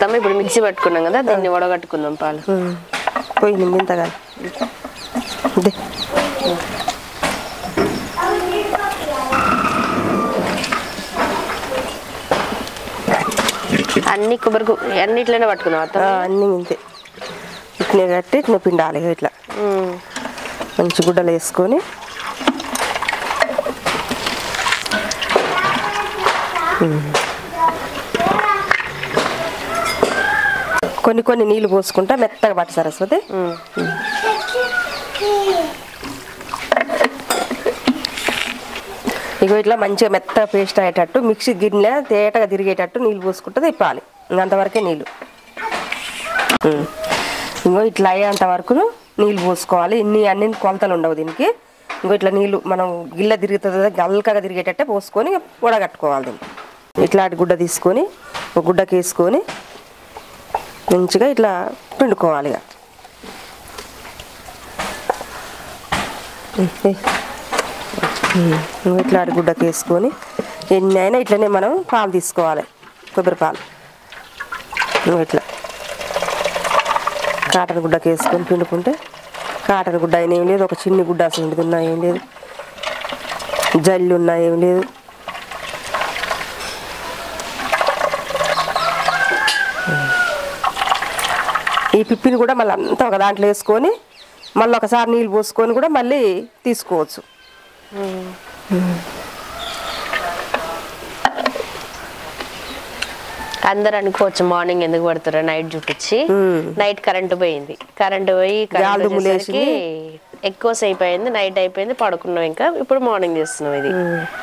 అత్తమ్మ ఇప్పుడు మిక్సీ పట్టుకున్నాం కదా దీన్ని వడగట్టుకుందాం పాలు పోయి నిందింతగా ఇదే అన్ని కొబ్బరి కు- అన్నిట్లోనే పట్టుకుందాం ఆ, అత్తమ్మ అన్నీ ఇంతే ఇట్నే కట్టి ఇట్నే పిండాలి ఇట్లా ఉమ్. మంచి గుడ్డలు వేసుకొని ఉమ్. కొన్ని కొన్ని నీళ్ళు పోసుకుంటా మెత్తగా పట్టు సరస్వతి ఉమ్. ఇగో ఇట్లా మంచిగా మెత్తగా పేస్ట్ అయ్యేటట్టు మిక్సీ గిన్నె తేటగా తిరిగేటట్టు నీళ్ళు పోసుకుంటే తిప్పాలి ఇంకంతవరకే నీళ్ళు ఉమ్. ఇంకో ఇట్లా అయ్యేంత వరకు నీళ్ళు పోసుకోవాలి ఇన్ని అన్ని కొలతలు ఉండవు దీనికి ఇంకో ఇట్లా నీళ్ళు మనం గిల్ల తిరుగుతుంది కదా గల్కగా తిరిగేటట్టే పోసుకొని వడగట్టుకోవాలి దీన్ని ఇట్లాంటి గుడ్డ తీసుకొని ఒక గుడ్డకి వేసుకొని మంచిగా ఇట్లా పిండుకోవాలి ఇక ఉమ్, ఏ. ఉమ్, ఇంకో ఇట్లాంటి గుడ్డకి వేసుకొని ఎన్ని అయినా ఇట్లనే మనం పాలు తీసుకోవాలి కొబ్బరి పాలు ఇంకో ఇట్లా కాటన్ గుడ్డకి వేసుకొని పిండుకుంటే కాటన్ గుడ్డ అయినా ఏం లేదు ఒక చిన్ని గుడ్డ అసలు ఉన్నా ఏం లేదు జల్లు ఉన్నా ఏం లేదు ఈ పిప్పిని కూడా మళ్ళీ అంతా ఒక దాంట్లో వేసుకొని మళ్ళీ ఒకసారి నీళ్ళు పోసుకొని కూడా మళ్ళీ తీసుకోవచ్చు అందరు అనుకోవచ్చు మార్నింగ్ ఎందుకు పడుతురా నైట్ చుట్టించి ఉమ్. నైట్ కరెంట్ పోయింది కరెంట్ పోయి కరెంట్ గాలి దుమ్ము వచ్చేసరికి ఎక్కువ సేపు అయింది నైట్ అయిపోయింది పడుకున్నాం ఇంకా ఇప్పుడు మార్నింగ్ చేస్తున్నాం ఇది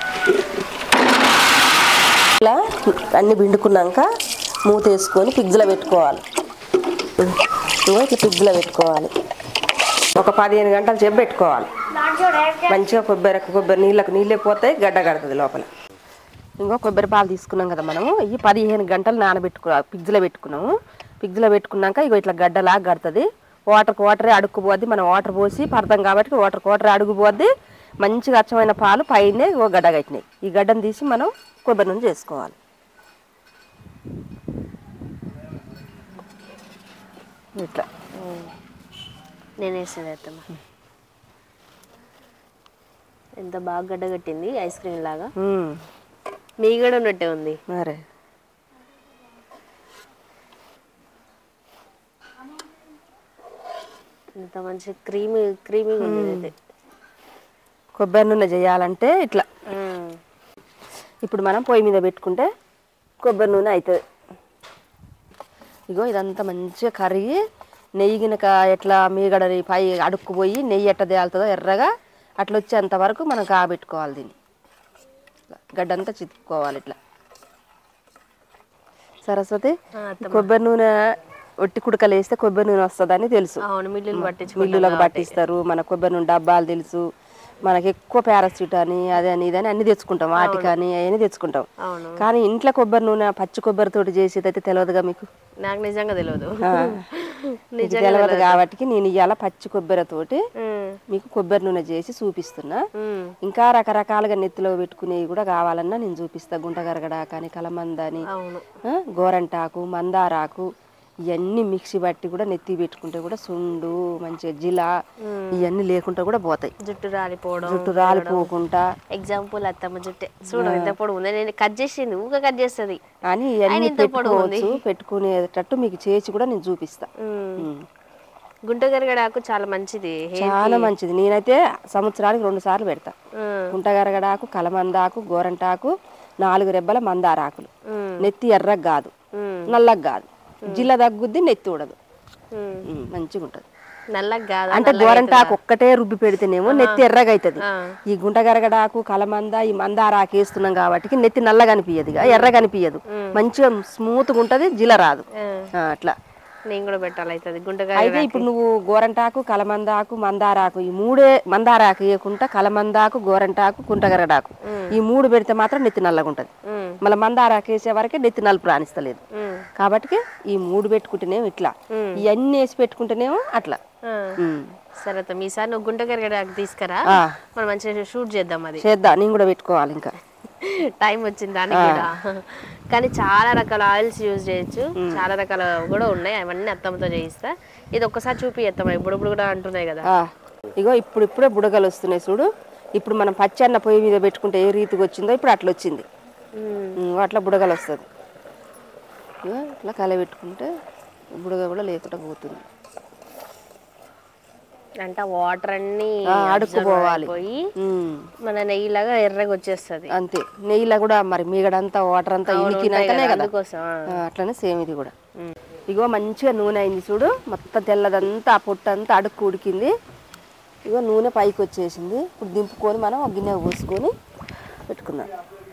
ఇలా అన్ని పిండుకున్నాక మూత వేసుకొని పిగ్జులో పెట్టుకోవాలి ఇగో ఇట్లా పిగ్జులో పెట్టుకోవాలి ఒక పదిహేను గంటలు చెప్పి పెట్టుకోవాలి మంచిగా కొబ్బరి కొబ్బరి నీళ్ళకు నీళ్ళే పోతాయి గడ్డ కడుతుంది లోపల ఇంకో కొబ్బరి పాలు తీసుకున్నాం కదా మనము ఈ పదిహేను గంటలు నానబెట్టుకో పిగ్జులో పెట్టుకున్నాము పిగ్జులో పెట్టుకున్నాక ఇగో ఇట్లా గడ్డలాగా కడుతుంది వాటర్కి వాటరే అడుక్కుపోద్ది మనం వాటర్ పోసి పడతాం కాబట్టి వాటర్కి వాటర్ అడుగుపోద్ది మంచిగా అచ్చమైన పాలు పైనే ఓ గడ్డ కట్టినాయి ఈ గడ్డను తీసి మనం కొబ్బరి నుంచి చేసుకోవాలి ఇట్లా నేను వేసేది అత్తమ్మ ఎంత బాగా గడ్డగట్టింది ఐస్ క్రీమ్ లాగా ఉమ్, మీ కూడా ఉన్నట్టే ఉంది మరే ఇంత మంచి క్రీమీ క్రీమీ ఉంది ఇది కొబ్బరి నూనె చేయాలంటే ఇట్లా ఉమ్. ఇప్పుడు మనం పొయ్యి మీద పెట్టుకుంటే కొబ్బరి నూనె అవుతుంది ఇగో ఇదంతా మంచిగా కరిగి నెయ్యి గినక ఎట్లా మీగడని పై అడుక్కుపోయి నెయ్యి ఎట్ట తేలుతుందో ఎర్రగా అట్లా వచ్చేంత వరకు మనం కాబెట్టుకోవాలి దీన్ని ఇట్లా గడ్డంతా చితుక్కోవాలి ఇట్లా సరస్వతి ఆ, అత్తమ్మ. కొబ్బరి నూనె ఒట్టి కుడకలు వేస్తే కొబ్బరి నూనె వస్తుందని తెలుసు అవును మిల్లులు పట్టించుకుంటాం మిల్లులకు కాబట్టి. పట్టిస్తారు మన కొబ్బరి నూనె డబ్బాలు తెలుసు మనకి ఎక్కువ పారాసిట్ అని అదే అని ఇదని అన్ని తెచ్చుకుంటాం వాటికని అవన్నీ తెచ్చుకుంటాం అవును కానీ ఇంట్లో కొబ్బరి నూనె పచ్చి కొబ్బరితోటి చేసేదైతే తెలియదుగా మీకు నాకు నిజంగా తెలియదు ఆ. మీకు నిజంగా తెలియదు కాబట్టి నేను ఇవాళ పచ్చి కొబ్బరితోటి ఉమ్, మీకు కొబ్బరి నూనె చేసి చూపిస్తున్నా ఉమ్, ఇంకా రకరకాలుగా నెత్తిలో పెట్టుకునేవి కూడా కావాలన్నా నేను చూపిస్తా గుంట గరగడా కానీ కలమంద అని అవును ఆ, గోరంటాకు మందారాకు ఇవన్నీ మిక్సీ పట్టి కూడా నెత్తి పెట్టుకుంటే కూడా సుండు మంచిగా జిల ఇవన్నీ లేకుండా కూడా పోతాయి జుట్టు రాలిపోవడం జుట్టు రాలిపోకుండా ఎగ్జాంపుల్ అత్తమ్మ జుట్టే చూడు ఎంత పొడుగు ఉంది నేను కట్ చేసింది ఊక కట్ చేస్తుంది అని ఆయన ఇవన్నీ ఇంత పొడవు ఉంది. పెట్టుకోవచ్చు పెట్టుకునేటట్టు మీకు చేసి కూడా నేను చూపిస్తా ఉమ్. ఉమ్. గుంట గరగడాకు చాలా మంచిది హెయిర్ చాలా మంచిది నేనైతే సంవత్సరానికి రెండు సార్లు పెడతా ఉమ్, గుంటగరగడాకు కలమందాకు గోరంటాకు నాలుగు రెబ్బల మందారాకులు ఉమ్, నెత్తి ఎర్రగా కాదు ఉమ్, నల్లగా కాదు జిల్ల తగ్గుద్ది నెత్తి ఊడదు ఉమ్. ఉమ్, మంచిగా ఉంటుంది నల్లగా కాదా అంటే గోరంటాకు ఒక్కటే రుబ్బి పెడితేనేమో నెత్తి ఎర్రగా అవుతుంది ఆ. ఈ గుంటగరగడాకు కలమంద ఈ మందారాకు వేస్తున్నాం కాబట్టి నెత్తి నల్లగా అనిపించదు ఇక ఎర్రగా అనిపించదు మంచిగా స్మూత్గా ఉంటుంది జిల రాదు ఆ, ఆ, అట్లా నేను కూడా పెట్టాలి అవుతుంది గుంట అయితే గరగడ ఇప్పుడు నువ్వు గోరంటాకు కలమందాకు మందారాకు ఈ మూడే మందారాకు వేయకుండా కలమందాకు గోరంటాకు కుంటగరడాకు ఈ మూడు పెడితే మాత్రం నెత్తి నల్లగా ఉంటుంది ఉమ్, మళ్ళీ మందారాకు వేసే వరకే నెత్తి నలుపు రాణిస్తలేదు ఉమ్, కాబట్టి ఈ మూడు పెట్టుకుంటేనేమో ఇట్లా ఇవన్నీ వేసి పెట్టుకుంటేనేమో అట్లా ఆ. ఉమ్. సరే అత్తమ్మ ఈసారి నువ్వు గుంట గరగడాకు తీసుకురా ఆ, మనం మంచిగా షూట్ చేద్దాం అది చేద్దాం నేను కూడా పెట్టుకోవాలి ఇంకా టైం వచ్చింది దానికి కూడా కానీ చాలా రకాల ఆయిల్స్ యూజ్ చేయొచ్చు చాలా రకాల కూడా ఉన్నాయి అవన్నీ అత్తమ్మతో చేయిస్తా ఇది ఒక్కసారి చూపి అత్తమ్మ ఇప్పుడు ఇప్పుడు కూడా అంటున్నాయి కదా ఆ, ఇగో ఇప్పుడు ఇప్పుడే బుడగలు వస్తున్నాయి చూడు ఇప్పుడు మనం పచ్చి అన్న పొయ్యి మీద పెట్టుకుంటే ఏ రీతికి వచ్చిందో ఇప్పుడు అట్లా వచ్చింది ఉమ్, అట్లా బుడగలు వస్తుంది ఇగో ఇట్లా కలబెట్టుకుంటే బుడగ కూడా లేకుండా పోతుంది అంటే వాటర్ అన్ని ఆ, అడుక్కుపోవాలి. పోయి ఉమ్, మన నెయ్యిలాగా ఎర్రగా వచ్చేస్తుంది అంతే నెయ్యిలో కూడా మరి మీగడంతా వాటర్ అంతా ఇనికినాకనే కదా అందుకోసం ఆ. ఆ, అట్లనే సేమ్ ఇది కూడా ఇగో మంచిగా నూనె అయింది చూడు మొత్తం తెల్లదంతా ఆ పొట్టు అంతా అడుక్కు ఉడికింది ఇగో నూనె పైకి వచ్చేసింది ఇప్పుడు దింపుకొని మనం ఒక గిన్నె పోసుకొని పెట్టుకుందాం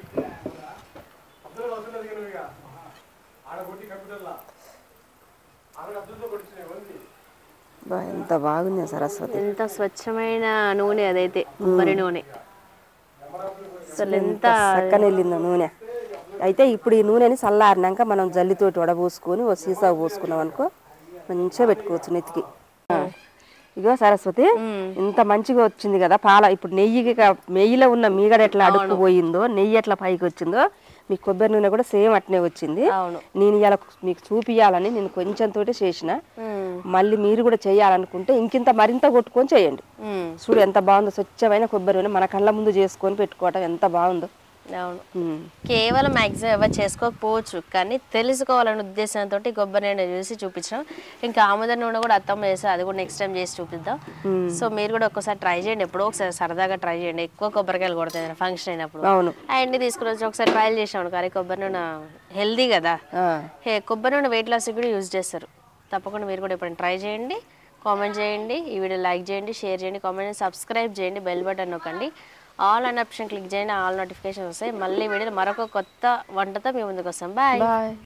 బా ఎంత బాగుంది సరస్వతి ఎంత స్వచ్ఛమైన నూనె అదైతే కొబ్బరి నూనె అసలు ఎంత చక్కని వెళ్ళింది నూనె అయితే ఇప్పుడు ఈ నూనెని చల్లారినాక మనం జల్లితోటి వడబోసుకొని ఓ సీసా పోసుకున్నాం అనుకో మంచిగా పెట్టుకోవచ్చు నెత్తికి ఆ. ఇగో సరస్వతి ఇంత మంచిగా వచ్చింది కదా పాల ఇప్పుడు నెయ్యికి కా- నెయ్యిలో ఉన్న మీగడ ఎట్లా అడుక్కుపోయిందో నెయ్యి ఎట్లా పైకి వచ్చిందో మీ కొబ్బరి నూనె కూడా సేమ్ అట్నే వచ్చింది అవును నేను ఇలా మీకు చూపియాలని నేను కొంచెం తోటి చేసిన ఉమ్, మళ్ళీ మీరు కూడా చేయాలనుకుంటే ఇంకింత మరింత కొట్టుకొని చేయండి ఉమ్, చూడు ఎంత బాగుందో స్వచ్ఛమైన కొబ్బరి నూనె మన కళ్ళ ముందు చేసుకొని పెట్టుకోవటం ఎంత బాగుందో అవును ఉమ్. కేవలం మ్యాక్సిమం ఎవరు చేసుకోకపోవచ్చు కానీ తెలుసుకోవాలనే ఉద్దేశంతో కొబ్బరి నూనె చూసి చూపించాం ఇంకా ఆముద నూనె కూడా అత్తమ్మ చేసి అది కూడా నెక్స్ట్ టైం చేసి చూపిద్దాం సో మీరు కూడా ఒక్కసారి ట్రై చేయండి ఎప్పుడో ఒకసారి సరదాగా ట్రై చేయండి ఎక్కువ కొబ్బరికాయలు కొడతాయి ఫంక్షన్ అయినప్పుడు అవును అవన్నీ తీసుకుని వచ్చి ఒకసారి ట్రయల్ చేసాం కానీ కొబ్బరి నూనె హెల్దీ కదా ఆ. హే కొబ్బరి నూనె వెయిట్ లాస్ కూడా యూజ్ చేస్తారు తప్పకుండా మీరు కూడా ఎప్పుడైనా ట్రై చేయండి కామెంట్ చేయండి ఈ వీడియో లైక్ చేయండి షేర్ చేయండి కామెంట్ సబ్స్క్రైబ్ చేయండి బెల్ బటన్ నొక్కండి ఆల్ అన్ ఆప్షన్ క్లిక్ చేయండి ఆల్ నోటిఫికేషన్ వస్తాయి మళ్ళీ వీడియో మరొక కొత్త వంటతో మీ ముందుకు వస్తాం బాయ్ బాయ్